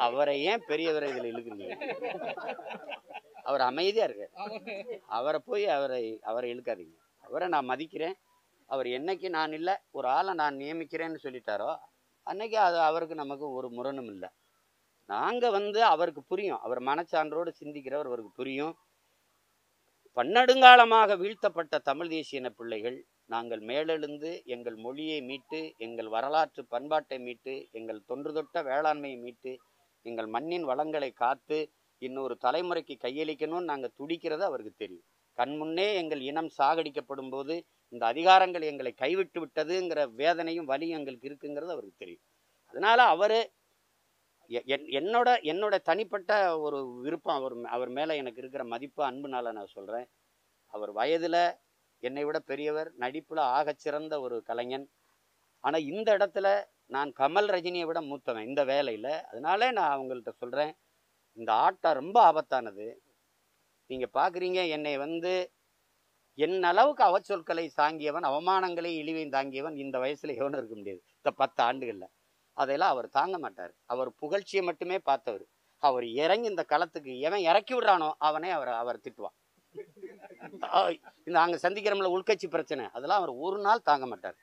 அவரை ஏன் பெரியவரை இதுல இழுக்கிறீங்க அவர் அமைதியா இருக்கார் அவரை போய் அவரை அவரை இழுக்காதீங்க அவரை நான் மதிக்கிறேன் அவர் என்னைக்கு நான் இல்லை ஒரு ஆளை நான் நியமிக்கிறேன்னு சொல்லிட்டாரோ அன்னைக்கு அது அவருக்கு நமக்கு ஒரு முரணும் இல்லை நாங்க வந்து அவருக்கு புரியும் அவர் மனச்சான்றோடு சிந்திக்கிறவர் அவருக்கு புரியும் பன்னெடுங்காலமாக வீழ்த்தப்பட்ட தமிழ் தேசிய இன பிள்ளைகள் நாங்கள் மேலெழுந்து எங்கள் மொழியை மீட்டு எங்கள் வரலாற்று பண்பாட்டை மீட்டு எங்கள் தொன்று தொட்ட வேளாண்மையை மீட்டு எங்கள் மண்ணின் வளங்களை காத்து இன்னொரு தலைமுறைக்கு கையளிக்கணும்னு நாங்கள் துடிக்கிறது அவருக்கு தெரியும் கண்முன்னே எங்கள் இனம் சாகடிக்கப்படும் போது இந்த அதிகாரங்கள் எங்களை கைவிட்டு விட்டதுங்கிற வேதனையும் வலியும் எங்களுக்கு இருக்குங்கிறது அவருக்கு தெரியும் அதனால அவரு எ- என்- என்னோட என்னோட தனிப்பட்ட ஒரு விருப்பம் அவர் மே- அவர் மேலே எனக்கு இருக்கிற மதிப்பு அன்புனால நான் சொல்கிறேன் அவர் வயதில் என்னை விட பெரியவர் நடிப்பில் ஆகச்சிறந்த ஒரு கலைஞன் ஆனால் இந்த இடத்துல நான் கமல் ரஜினியை விட மூத்தவன் இந்த வேலையில் அதனால நான் அவங்கள்ட்ட சொல்கிறேன் இந்த ஆட்டம் ரொம்ப ஆபத்தானது நீங்கள் பார்க்குறீங்க என்னை வந்து என் அளவுக்கு அவச்சொற்களை தாங்கியவன் அவமானங்களை இழிவையும் தாங்கியவன் இந்த வயசுல எவனும் இருக்க முடியாது இந்த பத்து ஆண்டுகளில் அதையெல்லாம் அவர் தாங்க மாட்டார் அவர் புகழ்ச்சியை மட்டுமே பார்த்தவர் அவர் இறங்கி இந்த களத்துக்கு எவன் இறக்கி விடுறானோ அவனே அவர் அவர் திட்டுவான் ஆ- இந்த அங்க சந்திக்கிறோம்ல உள்கட்சி பிரச்சனை அதெல்லாம் அவர் ஒரு நாள் தாங்க மாட்டார்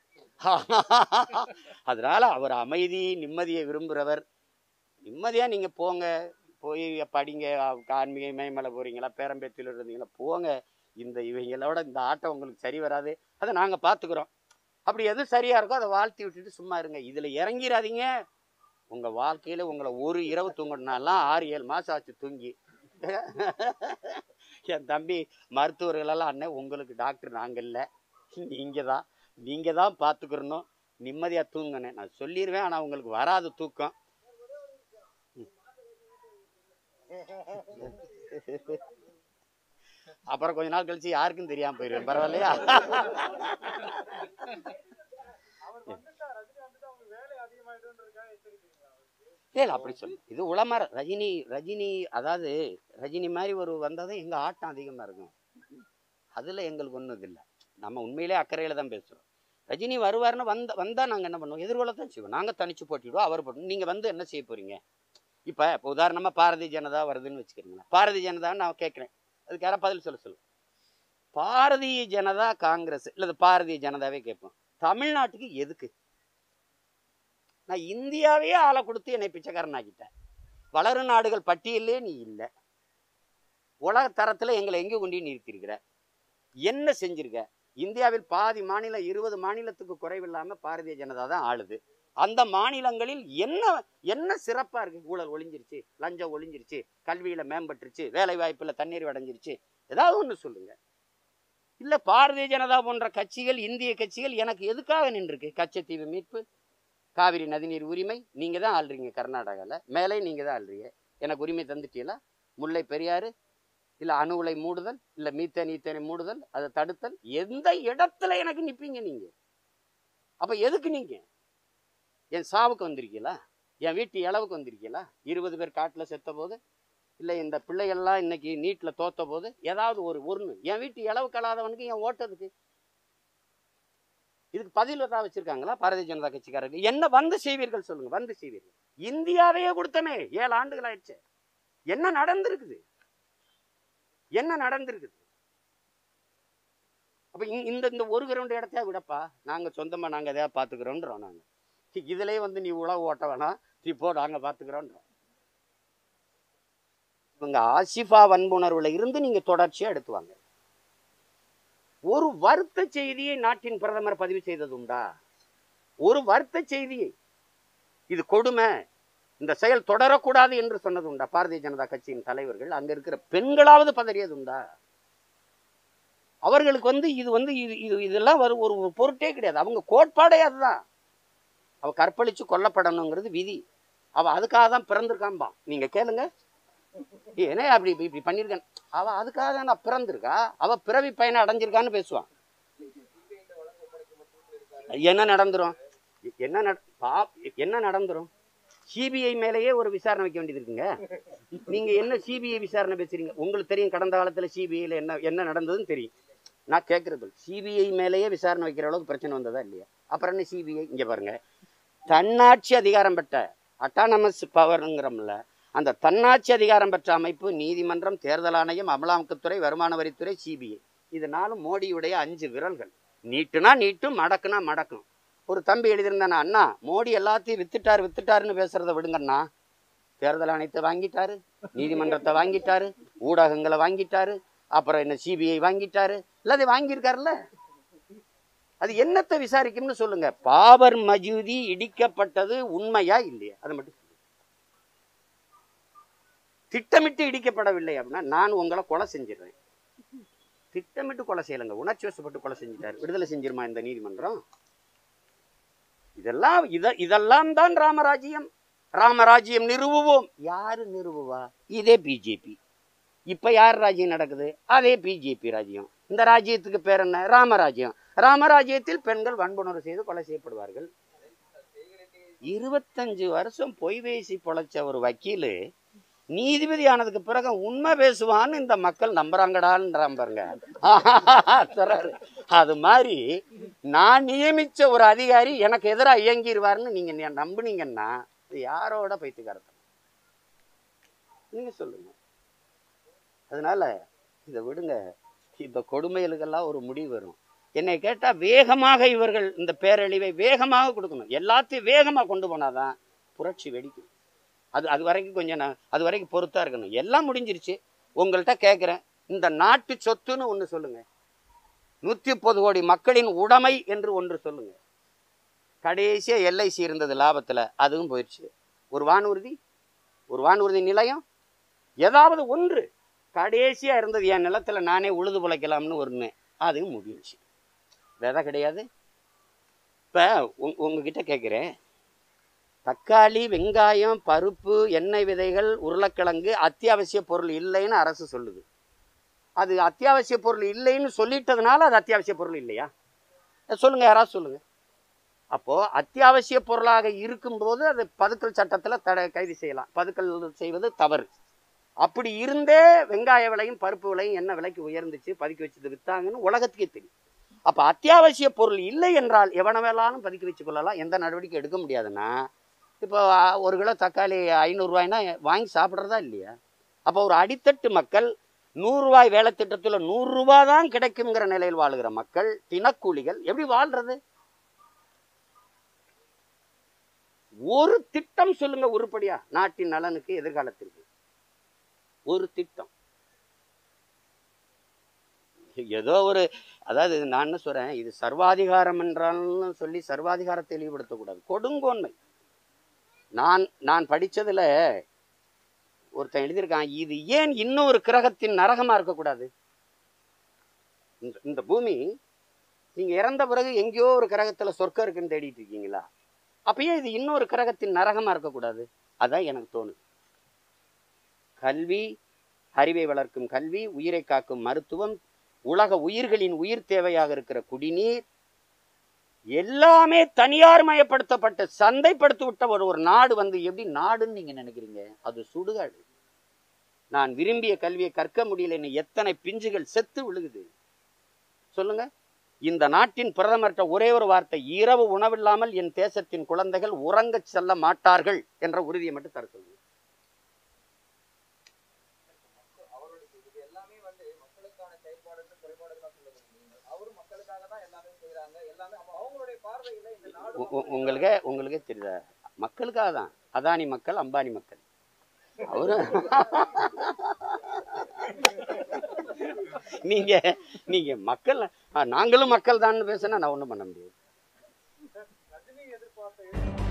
அதனால அவர் அமைதி நிம்மதியை விரும்புகிறவர் நிம்மதியா நீங்க போங்க போய் படிங்க ஆன்மீக மேமலை போறீங்களா பேரம்பேத்தியில் இருந்தீங்களா போங்க இந்த இவங்களோட இந்த ஆட்டம் உங்களுக்கு சரி வராது அதை நாங்க பாத்துக்கிறோம் அப்படி எது சரியா இருக்கோ அதை வாழ்த்தி விட்டுட்டு சும்மா இருங்க இதுல இறங்கிடாதீங்க உங்க வாழ்க்கையில உங்களை ஒரு இரவு தூங்கணும்னாலாம் ஆறு ஏழு மாசம் ஆச்சு தூங்கி என் தம்பி மருத்துவர்கள் எல்லாம் அண்ணன் உங்களுக்கு டாக்டர் நாங்க இல்ல நீங்க தான் நீங்க தான் பாத்துக்கிறணும் நிம்மதியா தூங்கணும் நான் சொல்லிடுவேன் ஆனா உங்களுக்கு வராது தூக்கம் அப்புறம் கொஞ்ச நாள் கழிச்சு யாருக்கும் தெரியாம போயிடுவேன் பரவாயில்லையா இல்ல இல்ல அப்படி சொல்லு இது உளமர ரஜினி ரஜினி அதாவது ரஜினி மாதிரி ஒரு வந்தாதான் எங்க ஆட்டம் அதிகமா இருக்கும் அதுல எங்களுக்கு ஒண்ணும் இல்லை நம்ம உண்மையிலே அக்கறையில தான் பேசுறோம் ரஜினி வருவாருன்னு வந்த வந்தா நாங்க என்ன பண்ணுவோம் எதிர்கொள்ளத்தான் செய்வோம் நாங்க தனிச்சு போட்டிடுவோம் அவர் போட்டு நீங்க வந்து என்ன செய்ய போறீங்க இப்ப இப்ப உதாரணமா பாரதிய ஜனதா வருதுன்னு வச்சுக்கிறீங்களா பாரதிய ஜனதான்னு நான் கேட்கிறேன் அதுக்கு யாரா பதில் சொல்ல சொல்லு பாரதிய ஜனதா காங்கிரஸ் இல்ல பாரதிய ஜனதாவே கேட்போம் தமிழ்நாட்டுக்கு எதுக்கு நான் இந்தியாவே ஆளை கொடுத்து என்னை பிச்சைக்காரன் ஆக்கிட்டேன் வளரும் நாடுகள் பட்டியலே நீ இல்லை உலக தரத்துல எங்களை எங்கே கொண்டு நிறுத்தியிருக்கிற என்ன செஞ்சிருக்க இந்தியாவில் பாதி மாநிலம் இருபது மாநிலத்துக்கு குறைவில்லாம பாரதிய ஜனதா தான் ஆளுது அந்த மாநிலங்களில் என்ன என்ன சிறப்பா இருக்கு ஊழல் ஒளிஞ்சிருச்சு லஞ்சம் ஒளிஞ்சிருச்சு கல்வியில மேம்பட்டுருச்சு வேலை வாய்ப்புல தண்ணீர் அடைஞ்சிருச்சு ஏதாவது ஒண்ணு சொல்லுங்க இல்ல பாரதிய ஜனதா போன்ற கட்சிகள் இந்திய கட்சிகள் எனக்கு எதுக்காக நின்றுருக்கு கச்சத்தீவு மீட்பு காவிரி நதிநீர் உரிமை நீங்க தான் ஆள்றீங்க கர்நாடகால மேலே நீங்க தான் ஆள்றீங்க எனக்கு உரிமை தந்துட்டீங்களா முல்லை பெரியாறு இல்ல அணு உலை மூடுதல் இல்ல மீத்தேன் ஈத்தேனை மூடுதல் அதை தடுத்தல் எந்த இடத்துல எனக்கு நிப்பீங்க நீங்க அப்ப எதுக்கு நீங்க என் சாவுக்கு வந்திருக்கீங்களா என் வீட்டு இளவுக்கு வந்திருக்கீங்களா இருபது பேர் காட்டுல செத்த போது இல்ல இந்த பிள்ளைகள்லாம் இன்னைக்கு நீட்ல தோத்த போது ஏதாவது ஒரு ஒண்ணு என் வீட்டு இளவு கலாதவனுக்கு என் ஓட்டதுக்கு இதுக்கு பதில் ஏதாவது வச்சிருக்காங்களா பாரதிய ஜனதா கட்சிக்காரர்கள் என்ன வந்து செய்வீர்கள் சொல்லுங்க வந்து செய்வீர்கள் இந்தியாவையே கொடுத்தமே ஏழு ஆண்டுகள் ஆயிடுச்சு என்ன நடந்திருக்குது என்ன நடந்திருக்குது அப்ப இ- இந்த இந்த ஒரு கிரவுண்ட் இடத்தையா விடப்பா நாங்க சொந்தமா நாங்க எதையா பாத்துக்கிறோன்றோம் நாங்க சி, இதுலயே வந்து நீ உழவு ஓட்ட வேணாம் நீ போ நாங்க பாத்துக்கிறோன்றோம் இவங்க ஆசிஃபா வன்புணர்வுல இருந்து நீங்க தொடர்ச்சியா எடுத்து வாங்க ஒரு வருத்த செய்தியை நாட்டின் பிரதமர் பதிவு செய்தது உண்டா ஒரு வருத்த செய்தியை இது கொடுமை இந்த செயல் தொடரக்கூடாது என்று சொன்னது உண்டா பாரதிய ஜனதா கட்சியின் தலைவர்கள் அங்க இருக்கிற பெண்களாவது பதறியது உண்டா அவர்களுக்கு வந்து இது வந்து இது இது இதெல்லாம் ஒரு ஒரு ஒரு பொருட்டே கிடையாது அவங்க கோட்பாடே அதுதான் அவ கற்பழிச்சு கொல்லப்படணுங்கிறது விதி அவ அதுக்காக தான் பிறந்திருக்காம்பா நீங்க கேளுங்க ஏன்னா அப்படி இப்படி- இப்படி பண்ணியிருக்கேன் அவ அதுக்காக தான் நான் பிறந்திருக்கா அவ பிறவி பயனை அடைஞ்சிருக்கான்னு பேசுவான் என்ன நடந்துரும் என்ன நட- பா- என்ன நடந்துரும் சிபிஐ மேலேயே ஒரு விசாரணை வைக்க வேண்டியது இருக்குங்க நீங்க என்ன சிபிஐ விசாரணை பேசுறீங்க உங்களுக்கு தெரியும் கடந்த காலத்துல சிபிஐல என்ன என்ன நடந்ததுன்னு தெரியும் நான் கேட்கறது சிபிஐ மேலேயே விசாரணை வைக்கிற அளவுக்கு பிரச்சனை வந்ததா இல்லையா அப்புறம் என்ன சிபிஐ இங்க பாருங்க தன்னாட்சி அதிகாரம் பெற்ற அட்டானமஸ் பவர்ங்கிறோம்ல அந்த தன்னாட்சி அதிகாரம் பெற்ற அமைப்பு நீதிமன்றம் தேர்தல் ஆணையம் அமலாக்கத்துறை வருமான வரித்துறை சிபிஐ இது நாளும் மோடியுடைய அஞ்சு விரல்கள் நீட்டுனா நீட்டும் மடக்குனா மடக்கும் ஒரு தம்பி எழுதியிருந்தானா அண்ணா மோடி எல்லாத்தையும் வித்துட்டாரு வித்துட்டாருன்னு பேசுறத விடுங்கண்ணா தேர்தல் ஆணையத்தை வாங்கிட்டாரு நீதிமன்றத்தை வாங்கிட்டாரு ஊடகங்களை வாங்கிட்டாரு அப்புறம் என்ன சிபிஐ வாங்கிட்டாரு எல்லாத்தையும் வாங்கியிருக்காருல்ல அது என்னத்தை விசாரிக்கும்னு சொல்லுங்க பாபர் மஜூதி இடிக்கப்பட்டது உண்மையா இல்லையா அதை மட்டும் சொல்லுங்க திட்டமிட்டு இடிக்கப்படவில்லை அப்படின்னா நான் உங்களை கொலை செஞ்சிடுறேன் திட்டமிட்டு கொலை செய்யலைங்க உணர்ச்சி வசப்பட்டு கொலை செஞ்சிட்டாரு விடுதலை செஞ்சிருமா இந்த நீதிமன்றம் இதெல்லாம் இத இதெல்லாம் தான் ராமராஜ்யம் ராமராஜ்யம் நிறுவுவோம் யாரு நிறுவுவா இதே பிஜேபி இப்ப யார் ராஜ்யம் நடக்குது அதே பிஜேபி ராஜ்யம் இந்த ராஜ்யத்துக்கு பேர் என்ன ராமராஜ்யம் ராமராஜ்யத்தில் பெண்கள் வன்புணர்வு செய்து கொலை செய்யப்படுவார்கள் இருபத்தஞ்சு வருஷம் பொய் பேசி பொழைச்ச ஒரு வக்கீலு நீதிபதி ஆனதுக்கு பிறகு உண்மை பேசுவான்னு இந்த மக்கள் நம்புறாங்கடான்றான் பாருங்க சொல்றாரு. அது மாதிரி நான் நியமிச்ச ஒரு அதிகாரி எனக்கு எதிராக இயங்கிடுவார்னு நீங்க நி- நம்புனீங்கன்னா இது யாரோட பைத்துக்காரத்தனம் நீங்க சொல்லுங்க அதனால இதை விடுங்க இந்த கொடுமைகளுக்கெல்லாம் ஒரு முடிவு வரும் என்னை கேட்டா வேகமாக இவர்கள் இந்த பேரழிவை வேகமாக கொடுக்கணும் எல்லாத்தையும் வேகமாக கொண்டு போனாதான் புரட்சி வெடிக்கும் அது அது வரைக்கும் கொஞ்சம் நான் அது வரைக்கும் பொறுத்தா இருக்கணும் எல்லாம் முடிஞ்சிருச்சு உங்கள்கிட்ட கேட்குறேன் இந்த நாட்டு சொத்துன்னு ஒன்று சொல்லுங்க நூற்றி முப்பது கோடி மக்களின் உடைமை என்று ஒன்று சொல்லுங்க கடைசியா எல்ஐசி இருந்தது லாபத்தில் அதுவும் போயிடுச்சு ஒரு வானூர்தி ஒரு வானூர்தி நிலையம் ஏதாவது ஒன்று கடைசியா இருந்தது என் நிலத்துல நானே உழுது பிழைக்கலாம்னு ஒன்று அதுவும் முடிஞ்சுச்சு விதை கிடையாது இப்போ உங் உங்ககிட்ட கேட்குறேன் தக்காளி வெங்காயம் பருப்பு எண்ணெய் விதைகள் உருளைக்கிழங்கு அத்தியாவசிய பொருள் இல்லைன்னு அரசு சொல்லுது அது அத்தியாவசிய பொருள் இல்லைன்னு சொல்லிட்டதுனால அது அத்தியாவசிய பொருள் இல்லையா சொல்லுங்க யாராவது சொல்லுங்க அப்போ அத்தியாவசிய பொருளாக இருக்கும்போது அது பதுக்கல் சட்டத்துல தடை கைது செய்யலாம் பதுக்கல் செய்வது தவறு அப்படி இருந்தே வெங்காய விலையும் பருப்பு விலையும் என்ன விலைக்கு உயர்ந்துச்சு பதுக்கி வச்சது வித்தாங்கன்னு உலகத்துக்கே தெரியும் அப்ப அத்தியாவசிய பொருள் இல்லை என்றால் எவன வேணாலும் பதுக்கி வச்சு கொள்ளலாம் எந்த நடவடிக்கை எடுக்க முடியாதுன்னா இப்போ ஆ, ஒரு கிலோ தக்காளி ஐநூறுரூவாய்னா வாங்கி சாப்பிட்றதா இல்லையா அப்போ ஒரு அடித்தட்டு மக்கள் நூறுரூவாய் வேலை திட்டத்தில் நூறுரூவா தான் கிடைக்குங்கிற நிலையில் வாழுகிற மக்கள் தினக்கூலிகள் எப்படி வாழ்றது ஒரு திட்டம் சொல்லுங்க உருப்படியா நாட்டின் நலனுக்கு எதிர்காலத்திற்கு ஒரு திட்டம் ஏதோ ஒரு அதாவது நான் என்ன சொல்றேன் இது சர்வாதிகாரம் என்றாலும் சொல்லி சர்வாதிகாரத்தை இழிவுபடுத்தக்கூடாது கொடுங்கோன்மை நான் நான் படிச்சதுல ஒருத்தன் எழுதியிருக்கான் இது ஏன் இன்னொரு கிரகத்தின் நரகமா இருக்கக்கூடாது இந்த இந்த பூமி நீங்க இறந்த பிறகு எங்கேயோ ஒரு கிரகத்துல சொர்க்கம் இருக்குன்னு தேடிட்டு இருக்கீங்களா அப்பயே இது இன்னொரு கிரகத்தின் நரகமா இருக்கக்கூடாது அதான் எனக்கு தோணுது கல்வி அறிவை வளர்க்கும் கல்வி உயிரை காக்கும் மருத்துவம் உலக உயிர்களின் உயிர் தேவையாக இருக்கிற குடிநீர் எல்லாமே தனியார் மயப்படுத்தப்பட்ட சந்தைப்படுத்தி விட்ட ஒரு ஒரு நாடு வந்து எப்படி நாடுன்னு நீங்க நினைக்கிறீங்க அது சுடுகாடு நான் விரும்பிய கல்வியை கற்க முடியலன்னு எத்தனை பிஞ்சுகள் செத்து விழுகுது சொல்லுங்க இந்த நாட்டின் பிரதமர்கிட்ட ஒரே ஒரு வார்த்தை இரவு உணவில்லாமல் என் தேசத்தின் குழந்தைகள் உறங்கச் செல்ல மாட்டார்கள் என்ற உறுதியை மட்டும் தர சொல்லுங்க அவருடைய இது எல்லாமே வந்து மக்களுக்கான செயல்பாடுன்னு குறைபாடுகளா சொல்ல முடியும் அவரும் மக்களுக்காக தான் எல்லாமே செய்யறாங்க எல்லாமே அப்ப அவங்களுடைய பார்வையில இந்த நாடு உ- உ- உங்களுக்கு உங்களுக்கே தெரியுதா மக்களுக்காக தான் அதானி மக்கள் அம்பானி மக்கள் அவரு நீங்க நீங்க மக்கள் ஆ, நாங்களும் மக்கள் தான் பேசினா நான் ஒண்ணும் பண்ண முடியாது ரஜினி எதிர்பார்த்த